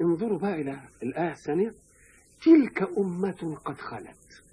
انظروا بقى إلى الآية الثانية تلك أمة قد خلت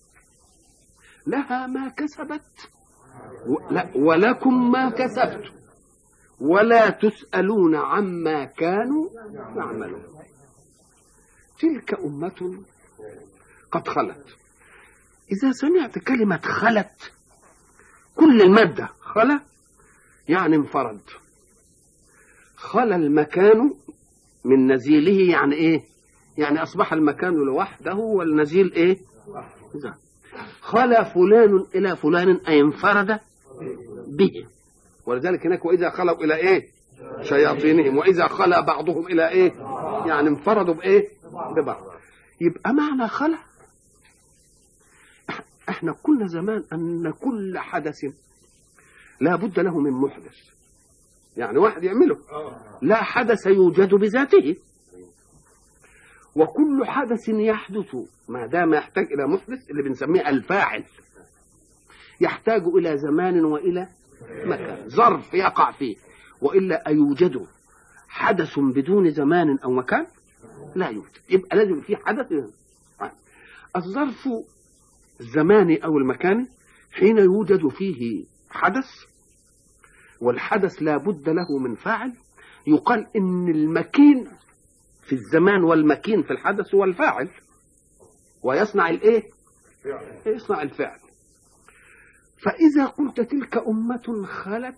لها ما كسبت و... لا ولكم ما كسبتم ولا تسألون عما كانوا يعملون تلك أمة قد خلت إذا سمعت كلمة خلت كل المادة خلا يعني انفرد خلا المكان من نزيله يعني ايه يعني اصبح المكان لوحده والنزيل ايه ده. خلا فلان الى فلان اي انفرد به ولذلك هناك واذا خلوا الى ايه شياطينهم واذا خلا بعضهم الى ايه يعني انفردوا بايه ببعض يبقى معنى خلا احنا قلنا زمان ان كل حدث لا بد له من محدث يعني واحد يعمله لا حدث يوجد بذاته وكل حدث يحدث ما دام يحتاج الى محدث اللي بنسميه الفاعل يحتاج الى زمان والى مكان ظرف يقع فيه والا ايوجد حدث بدون زمان او مكان لا يوجد يبقى لازم في حدث الظرف الزماني او المكاني حين يوجد فيه حدث والحدث لا بد له من فاعل يقال ان المكين في الزمان والمكين في الحدث هو الفاعل ويصنع الايه يصنع الفعل فاذا قلت تلك امه خلت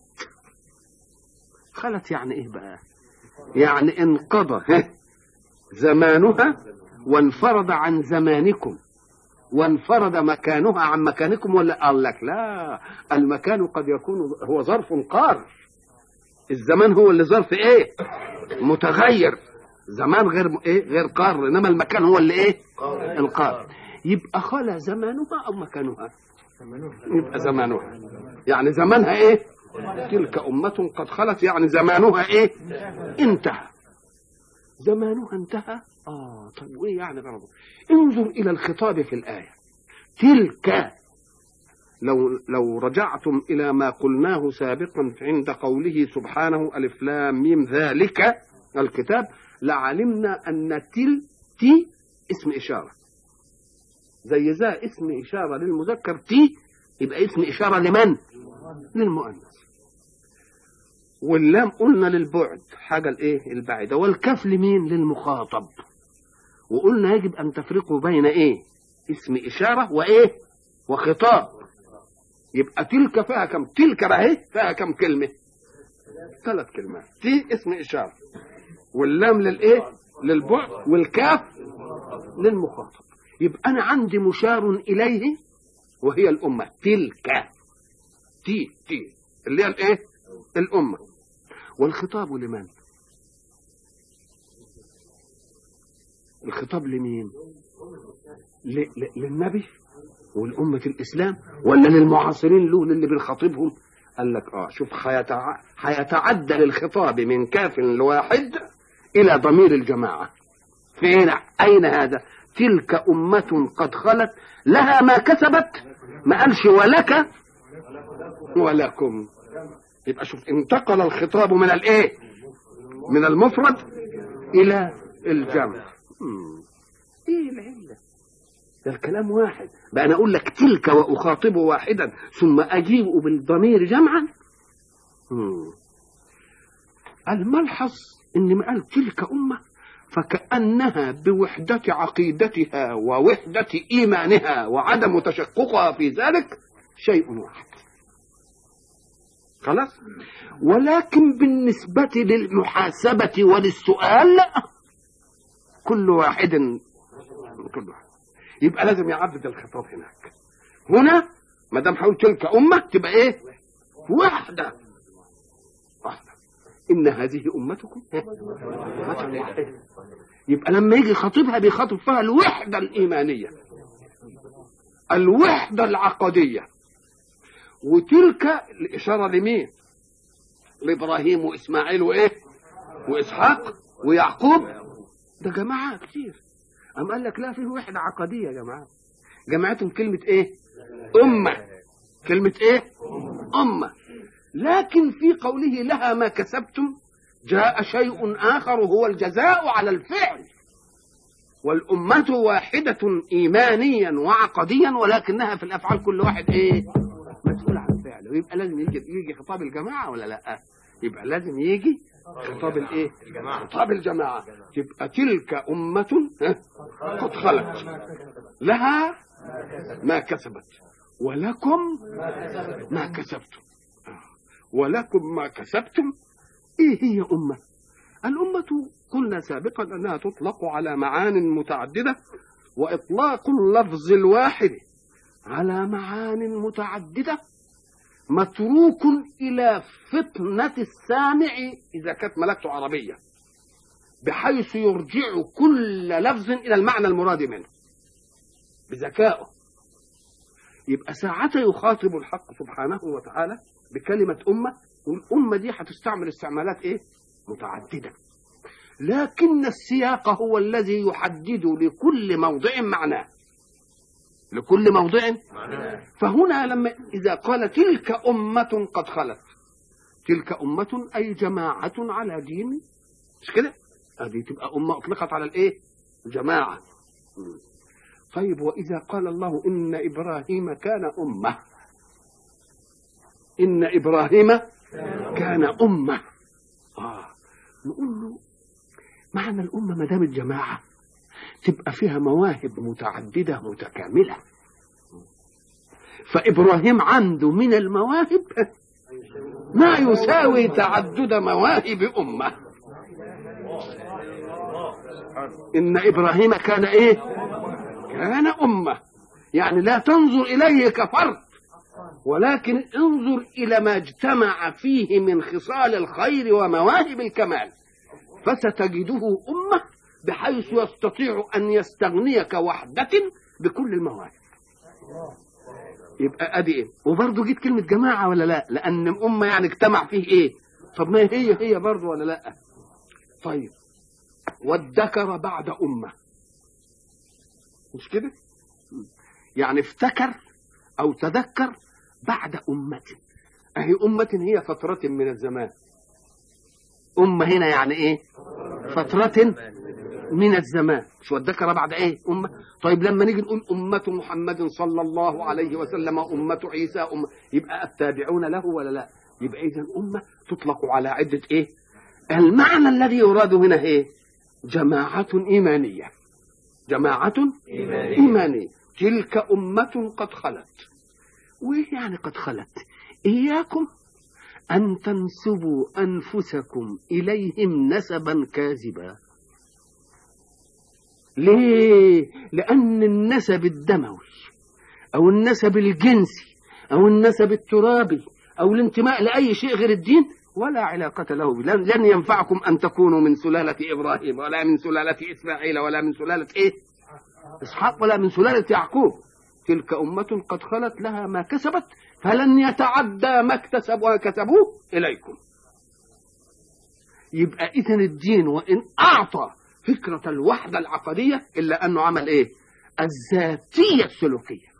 خلت يعني ايه بقى يعني انقضى زمانها وانفرد عن زمانكم وانفرد مكانها عن مكانكم ولا قال لك لا المكان قد يكون هو ظرف قار الزمان هو اللي ظرف ايه متغير زمان غير ايه غير قار انما المكان هو اللي ايه القار يبقى خلا زمانها او مكانها يبقى زمانها يعني زمانها ايه تلك أمة قد خلت يعني زمانها ايه انتهى زمانها انتهى اه طب وايه يعني غرضه انظر الى الخطاب في الآية تلك لو لو رجعتم إلى ما قلناه سابقا عند قوله سبحانه ألف لام ميم ذلك الكتاب لعلمنا أن تل تي اسم إشارة زي ذا اسم إشارة للمذكر تي يبقى اسم إشارة لمن؟ للمؤنث واللام قلنا للبعد حاجة الإيه؟ البعيدة والكاف لمين؟ للمخاطب وقلنا يجب أن تفرقوا بين إيه؟ اسم إشارة وإيه؟ وخطاب يبقى تلك فيها كم؟ تلك بقى فيها كم كلمة؟ ثلاث كلمات تي اسم إشارة واللام للإيه؟ للبعد والكاف للمخاطب يبقى أنا عندي مشار إليه وهي الأمة تلك تي تي اللي هي الإيه؟ الأمة والخطاب لمن؟ الخطاب لمين؟ ل... ل... للنبي والأمة الإسلام ولا للمعاصرين له اللي بنخاطبهم؟ قال لك اه شوف حيتع... حيتعدل الخطاب من كاف لواحد إلى ضمير الجماعة فين أين هذا؟ تلك أمة قد خلت لها ما كسبت ما قالش ولك ولكم يبقى شوف انتقل الخطاب من الايه من المفرد الى الجمع مم. ايه العله ده الكلام واحد بقى انا اقول لك تلك واخاطب واحدا ثم اجيب بالضمير جمعا مم. الملحظ ان ما قال تلك امه فكانها بوحده عقيدتها ووحده ايمانها وعدم تشققها في ذلك شيء واحد خلاص ولكن بالنسبة للمحاسبة وللسؤال لا كل واحد كل واحد يبقى لازم يعدد الخطاب هناك هنا ما دام حاول تلك أمة تبقى إيه؟ واحدة واحدة إن هذه أمتكم واحدة يبقى لما يجي خطيبها بيخاطب فيها الوحدة الإيمانية الوحدة العقدية وتلك الإشارة لمين؟ لإبراهيم وإسماعيل وإيه؟ وإسحاق ويعقوب ده جماعة كتير أم قال لك لا فيه وحدة عقدية يا جماعة جماعتهم كلمة إيه؟ أمة كلمة إيه؟ أمة لكن في قوله لها ما كسبتم جاء شيء آخر هو الجزاء على الفعل والأمة واحدة إيمانيا وعقديا ولكنها في الأفعال كل واحد إيه مسؤول عن فعله ويبقى لازم يجي يجي خطاب الجماعة ولا لا يبقى لازم يجي خطاب الايه خطاب الجماعة تبقى تلك أمة ها، قد خلت لها ما كسبت ولكم ما كسبتم آه. ولكم ما كسبتم ايه هي أمة الأمة قلنا سابقا أنها تطلق على معان متعددة وإطلاق اللفظ الواحد على معان متعددة متروك إلى فطنة السامع إذا كانت ملكته عربية بحيث يرجع كل لفظ إلى المعنى المراد منه بذكائه يبقى ساعة يخاطب الحق سبحانه وتعالى بكلمة أمة والأمة دي هتستعمل استعمالات إيه؟ متعددة لكن السياق هو الذي يحدد لكل موضع معناه لكل موضع فهنا لما إذا قال تلك أمة قد خلت تلك أمة أي جماعة على دين مش كده؟ هذه تبقى أمة أطلقت على الإيه؟ جماعة مم. طيب وإذا قال الله إن إبراهيم كان أمة إن إبراهيم كان أمة آه نقول له معنى الأمة ما دام الجماعة تبقى فيها مواهب متعددة متكاملة فإبراهيم عنده من المواهب ما يساوي تعدد مواهب أمة إن إبراهيم كان إيه كان أمة يعني لا تنظر إليه كفرد ولكن انظر إلى ما اجتمع فيه من خصال الخير ومواهب الكمال فستجده أمة بحيث يستطيع أن يستغني كوحدة بكل المواهب يبقى ادي ايه وبرضه جيت كلمه جماعه ولا لا لان امه يعني اجتمع فيه ايه طب ما هي هي برضه ولا لا طيب وادكر بعد امه مش كده يعني افتكر او تذكر بعد امه اهي امه هي فتره من الزمان امه هنا يعني ايه فتره من الزمان مش وادكر بعد ايه امه طيب لما نيجي نقول امه محمد صلى الله عليه وسلم امه عيسى امه يبقى التابعون له ولا لا يبقى اذا امه تطلق على عده ايه المعنى الذي يراد هنا ايه جماعه ايمانيه جماعه ايمانيه, إيمانية. تلك امه قد خلت وايه يعني قد خلت اياكم ان تنسبوا انفسكم اليهم نسبا كاذبا ليه؟ لأن النسب الدموي أو النسب الجنسي أو النسب الترابي أو الانتماء لأي شيء غير الدين ولا علاقة له به لن لن ينفعكم أن تكونوا من سلالة إبراهيم ولا من سلالة إسماعيل ولا من سلالة إيه؟ إسحاق ولا من سلالة يعقوب تلك أمة قد خلت لها ما كسبت فلن يتعدى ما اكتسبوا كسبوه إليكم يبقى إذن الدين وإن أعطى فكرة الوحدة العقدية إلا أنه عمل إيه الذاتية السلوكية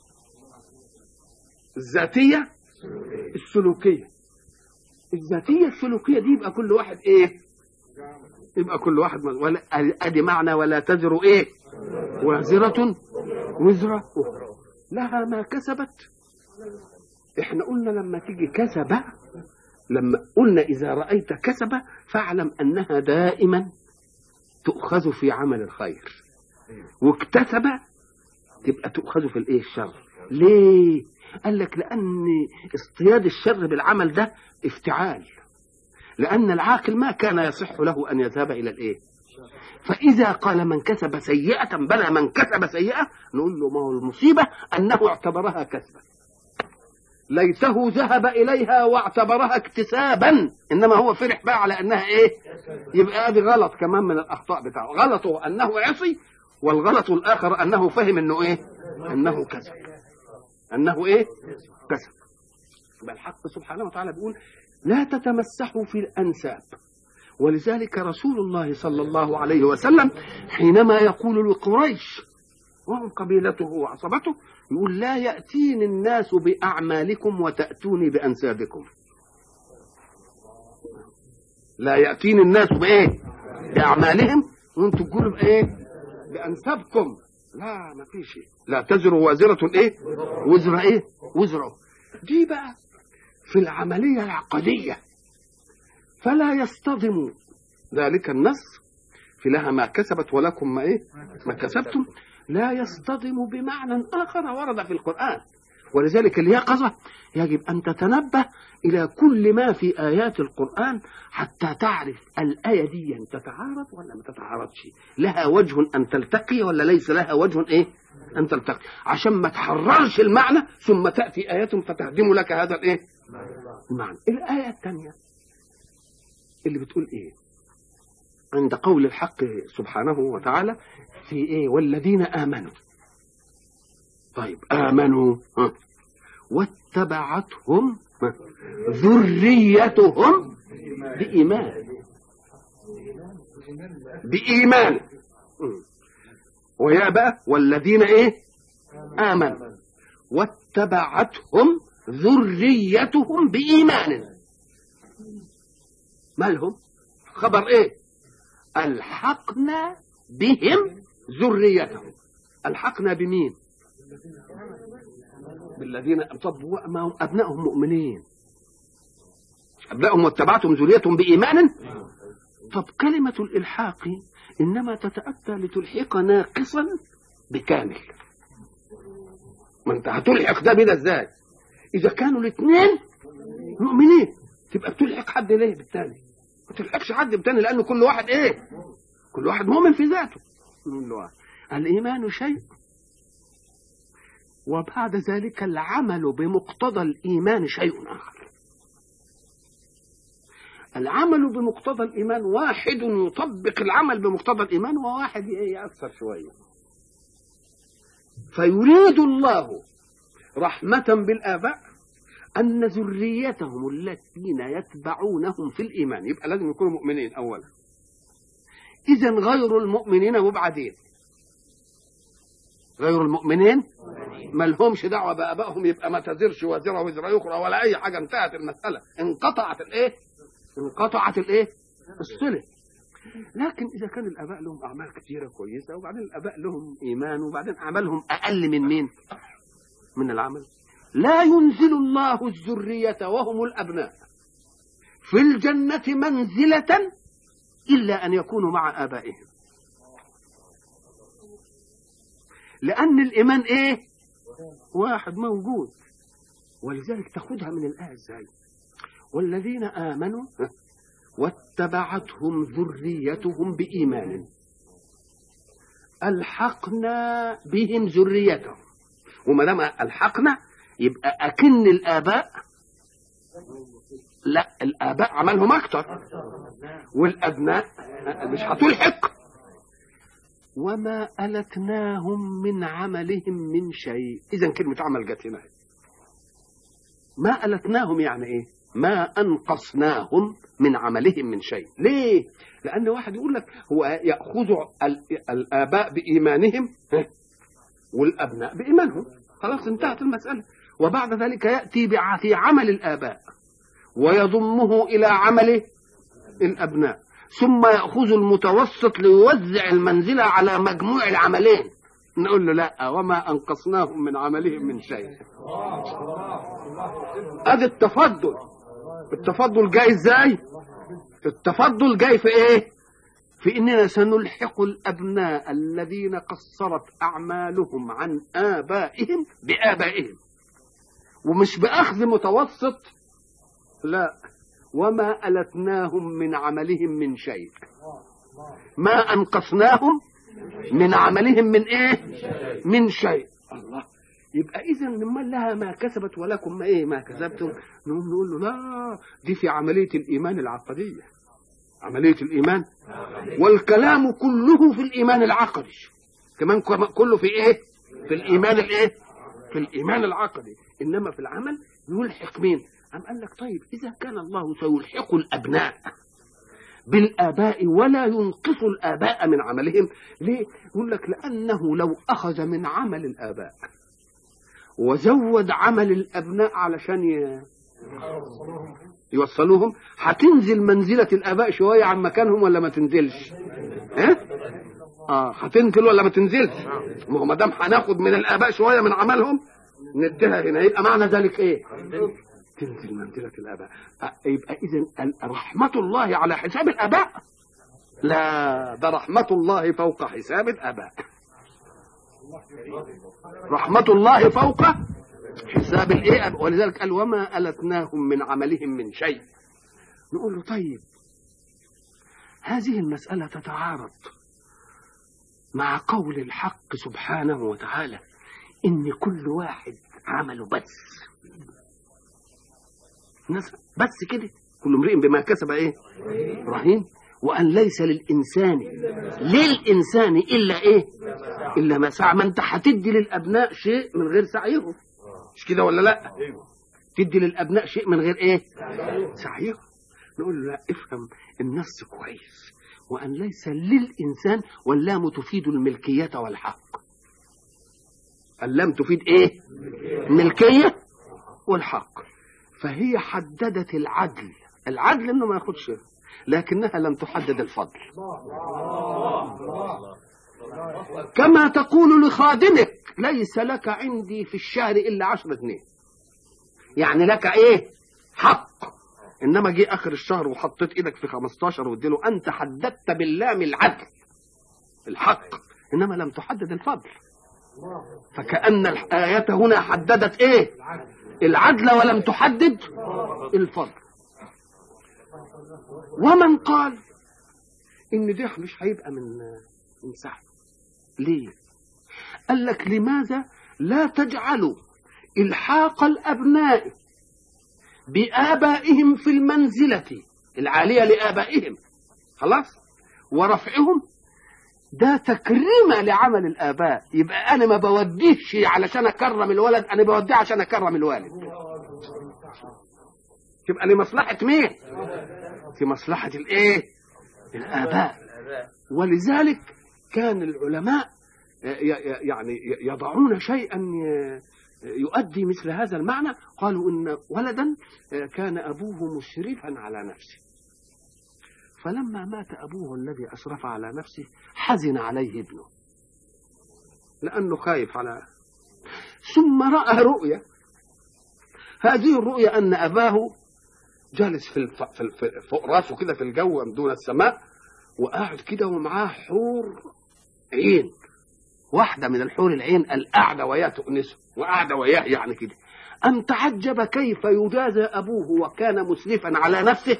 الذاتية السلوكية الذاتية السلوكية دي يبقى كل واحد إيه يبقى كل واحد من ولا أدي معنى ولا تزر إيه وازرة وزر أخرى لها ما كسبت احنا قلنا لما تيجي كسب لما قلنا إذا رأيت كسب فاعلم أنها دائما تؤخذ في عمل الخير واكتسب تبقى تؤخذ في الايه الشر ليه قال لك لان اصطياد الشر بالعمل ده افتعال لان العاقل ما كان يصح له ان يذهب الى الايه فاذا قال من كسب سيئه بلى من كسب سيئه نقول له ما هو المصيبه انه اعتبرها كسبا ليته ذهب اليها واعتبرها اكتسابا انما هو فرح بقى على انها ايه يبقى ادي غلط كمان من الاخطاء بتاعه غلطه انه عصي والغلط الاخر انه فهم انه ايه انه كسب انه ايه كسب يبقى الحق سبحانه وتعالى بيقول لا تتمسحوا في الانساب ولذلك رسول الله صلى الله عليه وسلم حينما يقول لقريش وهم قبيلته وعصبته يقول لا يأتيني الناس بأعمالكم وتأتوني بأنسابكم لا يأتيني الناس بإيه بأعمالهم وانتم تقولوا بإيه بأنسابكم لا ما فيش لا تزر وازرة إيه وزر إيه وزر دي بقى في العملية العقدية فلا يصطدم ذلك النص في لها ما كسبت ولكم ما ايه ما كسبتم لا يصطدم بمعنى اخر ورد في القران ولذلك اليقظه يجب ان تتنبه الى كل ما في ايات القران حتى تعرف الايه دي تتعارض ولا ما تتعارضش لها وجه ان تلتقي ولا ليس لها وجه ايه ان تلتقي عشان ما تحررش المعنى ثم تاتي ايات فتهدم لك هذا الايه المعنى الايه الثانيه اللي بتقول ايه عند قول الحق سبحانه وتعالى في ايه والذين امنوا طيب امنوا ها. واتبعتهم ها. ذريتهم بايمان بايمان م. ويا بقى والذين ايه امنوا واتبعتهم ذريتهم بايمان مالهم خبر ايه الحقنا بهم ذريتهم الحقنا بمين بالذين طب ما هم ابنائهم مؤمنين ابنائهم واتبعتهم ذريتهم بايمان طب كلمه الالحاق انما تتاتى لتلحق ناقصا بكامل ما انت هتلحق ده بده ازاي اذا كانوا الاثنين مؤمنين تبقى بتلحق حد ليه بالتاني ما تلحقش حد بالتاني لانه كل واحد ايه كل واحد مؤمن في ذاته كل واحد. الايمان شيء وبعد ذلك العمل بمقتضى الايمان شيء اخر العمل بمقتضى الايمان واحد يطبق العمل بمقتضى الايمان وواحد ياثر شويه فيريد الله رحمه بالاباء أن ذريتهم الذين يتبعونهم في الإيمان يبقى لازم يكونوا مؤمنين أولا إذا غير المؤمنين مبعدين غير المؤمنين ما لهمش دعوة بآبائهم يبقى ما تزرش وزرة وزرة أخرى ولا أي حاجة انتهت المسألة انقطعت الإيه؟ انقطعت الإيه؟ الصلة لكن إذا كان الآباء لهم أعمال كثيرة كويسة وبعدين الآباء لهم إيمان وبعدين أعمالهم أقل من مين؟ من العمل لا ينزل الله الذرية وهم الأبناء في الجنة منزلة إلا أن يكونوا مع آبائهم لأن الإيمان إيه واحد موجود ولذلك تاخدها من الآية إزاي والذين آمنوا واتبعتهم ذريتهم بإيمان ألحقنا بهم ذريتهم وما دام ألحقنا يبقى أكن الآباء لا الآباء عملهم أكتر والأبناء مش هتلحق وما ألتناهم من عملهم من شيء إذا كلمة عمل جت هنا ما ألتناهم يعني إيه ما أنقصناهم من عملهم من شيء ليه لأن واحد يقول لك هو يأخذ الآباء بإيمانهم والأبناء بإيمانهم خلاص انتهت المسألة وبعد ذلك يأتي في عمل الآباء ويضمه إلى عمل الأبناء ثم يأخذ المتوسط ليوزع المنزلة على مجموع العملين نقول له لا وما أنقصناهم من عملهم من شيء هذا التفضل التفضل جاي ازاي التفضل جاي في ايه في اننا سنلحق الابناء الذين قصرت اعمالهم عن ابائهم بابائهم ومش باخذ متوسط لا وما التناهم من عملهم من شيء ما انقصناهم من عملهم من ايه من شيء الله يبقى اذا من لها ما كسبت ولكم ما ايه ما كسبتم نقوم نقول له لا دي في عمليه الايمان العقديه عمليه الايمان والكلام كله في الايمان العقدي كمان كله في ايه في الايمان الايه في الايمان العقدي انما في العمل يلحق مين أم قال لك طيب إذا كان الله سيلحق الأبناء بالآباء ولا ينقص الآباء من عملهم ليه؟ يقول لك لأنه لو أخذ من عمل الآباء وزود عمل الأبناء علشان ي... يوصلوهم هتنزل منزلة الآباء شوية عن مكانهم ولا ما تنزلش ها اه هتنزل ولا ما تنزلش ما هو ما دام هناخد من الآباء شوية من عملهم نديها هنا يبقى معنى ذلك ايه تنزل منزلة الآباء آه، يبقى إذا رحمة الله على حساب الآباء لا ده رحمة الله فوق حساب الآباء رحمة الله فوق حساب الايه ولذلك قال وما ألتناهم من عملهم من شيء نقول له طيب هذه المسألة تتعارض مع قول الحق سبحانه وتعالى إن كل واحد عمله بس ناس بس كده كل امرئ بما كسب ايه رهين وان ليس للانسان للانسان الا ايه الا ما سعى ما انت هتدي للابناء شيء من غير سعيهم مش كده ولا لا تدي للابناء شيء من غير ايه سعيهم نقول له لا افهم النص كويس وان ليس للانسان واللام تفيد الملكيه والحق اللام تفيد ايه ملكيه والحق فهي حددت العدل العدل انه ما ياخدش لكنها لم تحدد الفضل كما تقول لخادمك ليس لك عندي في الشهر الا عشرة جنيه يعني لك ايه حق انما جه اخر الشهر وحطيت ايدك في 15 واديله انت حددت باللام العدل الحق انما لم تحدد الفضل فكأن الآية هنا حددت ايه العدل ولم تحدد الفضل ومن قال ان ده مش هيبقى من من سعي ليه قال لك لماذا لا تجعلوا الحاق الابناء بابائهم في المنزله العاليه لابائهم خلاص ورفعهم ده تكريمة لعمل الآباء يبقى أنا ما بوديش علشان أكرم الولد أنا بوديه عشان أكرم الوالد تبقى لمصلحة مين؟ في مصلحة الإيه؟ الآباء ولذلك كان العلماء يعني يضعون شيئا يؤدي مثل هذا المعنى قالوا إن ولدا كان أبوه مشرفا على نفسه فلما مات أبوه الذي أشرف على نفسه حزن عليه ابنه لأنه خايف على ثم رأى رؤيا هذه الرؤيا أن أباه جالس في, الف... في الف... فوق راسه كده في الجو دون السماء وقاعد كده ومعاه حور عين واحدة من الحور العين القاعدة وياه تؤنسه وقاعدة وياه يعني كده أم تعجب كيف يجازى أبوه وكان مسرفا على نفسه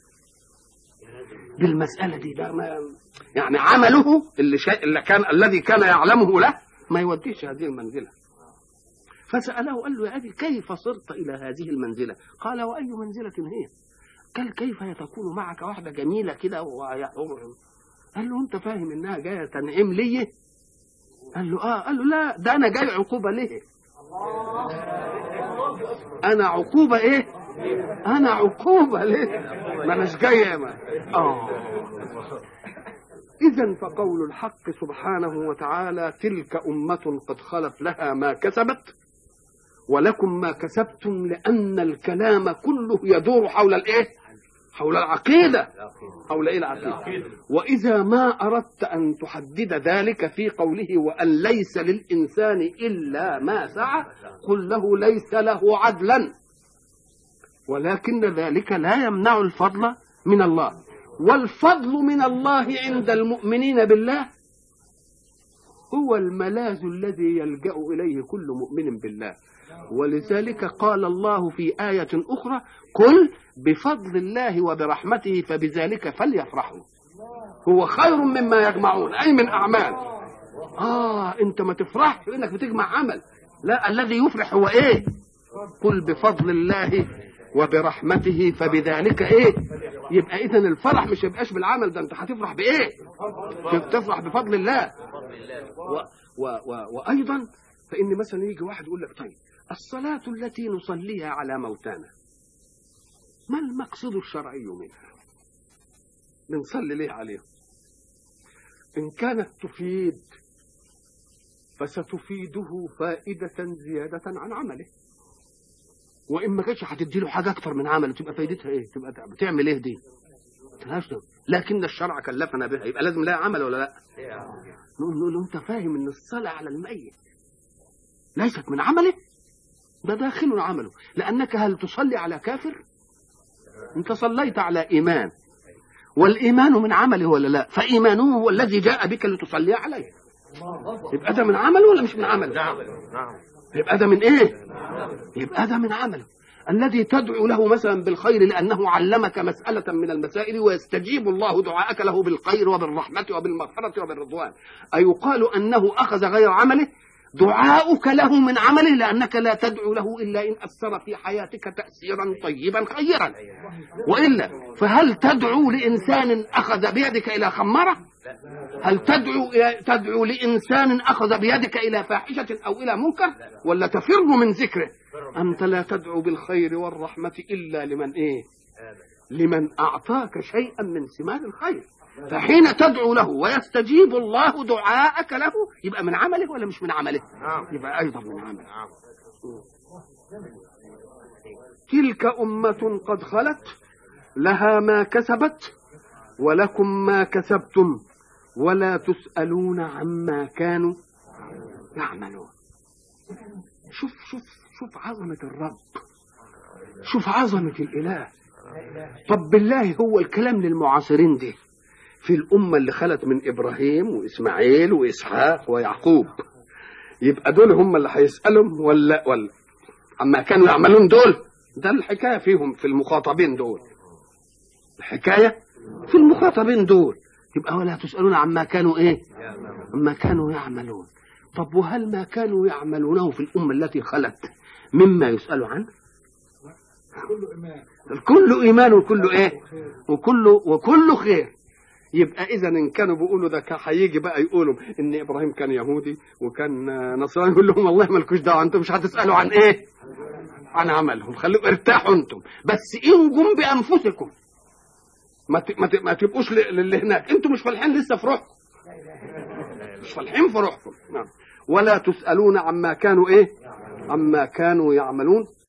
بالمسألة دي ده ما يعني عمله اللي, شيء اللي كان الذي كان يعلمه له ما يوديش هذه المنزلة فسأله قال له يا أبي كيف صرت إلى هذه المنزلة قال وأي منزلة هي قال كيف تكون معك واحدة جميلة كده ويحور قال له أنت فاهم إنها جاية تنعم لي قال له آه قال له لا ده أنا جاي عقوبة ليه أنا عقوبة إيه أنا عقوبة ليه ما أناش جاي ما آه إذا فقول الحق سبحانه وتعالى تلك أمة قد خلت لها ما كسبت ولكم ما كسبتم لأن الكلام كله يدور حول الإيه؟ حول العقيدة حول إيه العقيدة وإذا ما أردت أن تحدد ذلك في قوله وأن ليس للإنسان إلا ما سعى قل له ليس له عدلا ولكن ذلك لا يمنع الفضل من الله والفضل من الله عند المؤمنين بالله هو الملاذ الذي يلجا اليه كل مؤمن بالله ولذلك قال الله في ايه اخرى قل بفضل الله وبرحمته فبذلك فليفرحوا هو خير مما يجمعون اي من اعمال اه انت ما تفرحش انك بتجمع عمل لا الذي يفرح هو ايه قل بفضل الله وبرحمته فبذلك ايه يبقى اذا الفرح مش يبقاش بالعمل ده انت هتفرح بايه تفرح بفضل الله و و و وايضا فان مثلا يجي واحد يقول لك طيب الصلاة التي نصليها على موتانا ما المقصود الشرعي منها بنصلي ليه عليهم إن كانت تفيد فستفيده فائدة زيادة عن عمله وان ما كانتش هتدي له حاجه اكتر من عمله تبقى فايدتها ايه تبقى بتعمل ايه دي ملهاش دعوة. لكن الشرع كلفنا بها يبقى لازم لها عمل ولا لا نقول نقول له انت فاهم ان الصلاه على الميت ليست من عمله ده داخل عمله لانك هل تصلي على كافر انت صليت على ايمان والايمان من عمله ولا لا فايمانه هو الذي جاء بك لتصلي عليه يبقى ده من عمله ولا مش من عمله نعم نعم يبقى ده من ايه يبقى ده من عمله الذي تدعو له مثلا بالخير لانه علمك مساله من المسائل ويستجيب الله دعاءك له بالخير وبالرحمه وبالمغفره وبالرضوان ايقال انه اخذ غير عمله دعاؤك له من عمله لانك لا تدعو له الا ان اثر في حياتك تاثيرا طيبا خيرا والا فهل تدعو لانسان اخذ بيدك الى خمره هل تدعو إلى- تدعو لانسان اخذ بيدك الى فاحشه او الى منكر ولا تفر من ذكره انت لا تدعو بالخير والرحمه الا لمن ايه لمن اعطاك شيئا من ثمار الخير فحين تدعو له ويستجيب الله دعاءك له يبقى من عمله ولا مش من عمله نعم يبقى ايضا من عمله نعم تلك أمة قد خلت لها ما كسبت ولكم ما كسبتم ولا تسألون عما كانوا يعملون شوف شوف شوف عظمة الرب شوف عظمة الإله طب بالله هو الكلام للمعاصرين دي في الأمة اللي خلت من إبراهيم وإسماعيل وإسحاق ويعقوب يبقى دول هم اللي هيسألهم ولا ولا أما كانوا يعملون دول ده الحكاية فيهم في المخاطبين دول الحكاية في المخاطبين دول يبقى ولا تسألون عما كانوا إيه عما كانوا يعملون طب وهل ما كانوا يعملونه في الأمة التي خلت مما يسأل عنه الكل إيمان وكله إيه وكله وكله خير يبقى اذا ان كانوا بيقولوا ده كان هيجي بقى يقولوا ان ابراهيم كان يهودي وكان نصراني يقول لهم والله مالكوش دعوه انتم مش هتسالوا عن ايه؟ عن عملهم خليكم ارتاحوا انتم بس انجم بانفسكم ما ت- ما, ت- ما تبقوش ل- للي هناك انتم مش فالحين لسه في روحكم مش فالحين في روحكم نعم ولا تسالون عما كانوا ايه؟ عما كانوا يعملون